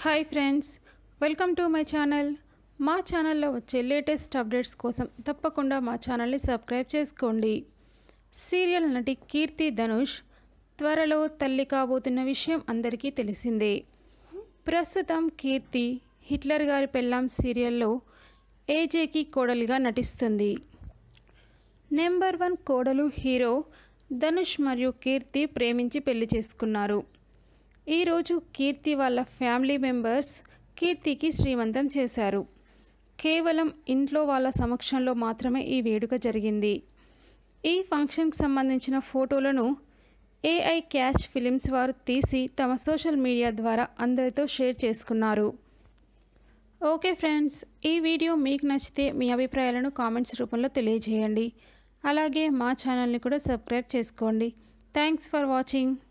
hi friends welcome to my channel మా ఛానల్లో వచ్చే లేటెస్ట్ అప్డేట్స్ కోసం తప్పకుండా మా ఛానల్ని సబ్స్క్రైబ్ చేసుకోండి సీరియల్ నటి కీర్తి ధనుష్ త్వరలో తల్లి కాబోతున్న విషయం అందరికీ తెలిసిందే ప్రస్తుతం కీర్తి హిట్లర్ గారి పెళ్ళాం సీరియల్లో ఏజేకి కోడలిగా నటిస్తుంది నెంబర్ వన్ కోడలు హీరో ధనుష్ మరియు కీర్తి ప్రేమించి పెళ్లి చేసుకున్నారు ఈరోజు కీర్తి వాళ్ళ ఫ్యామిలీ మెంబర్స్ కీర్తికి శ్రీమంతం చేశారు కేవలం ఇంట్లో వాళ్ళ సమక్షంలో మాత్రమే ఈ వేడుక జరిగింది ఈ ఫంక్షన్కి సంబంధించిన ఫోటోలను ఏఐ క్యాష్ ఫిలిమ్స్ వారు తీసి తమ సోషల్ మీడియా ద్వారా అందరితో షేర్ చేసుకున్నారు ఓకే ఫ్రెండ్స్ ఈ వీడియో మీకు నచ్చితే మీ అభిప్రాయాలను కామెంట్స్ రూపంలో తెలియజేయండి అలాగే మా ఛానల్ని కూడా సబ్స్క్రైబ్ చేసుకోండి థ్యాంక్స్ ఫర్ వాచింగ్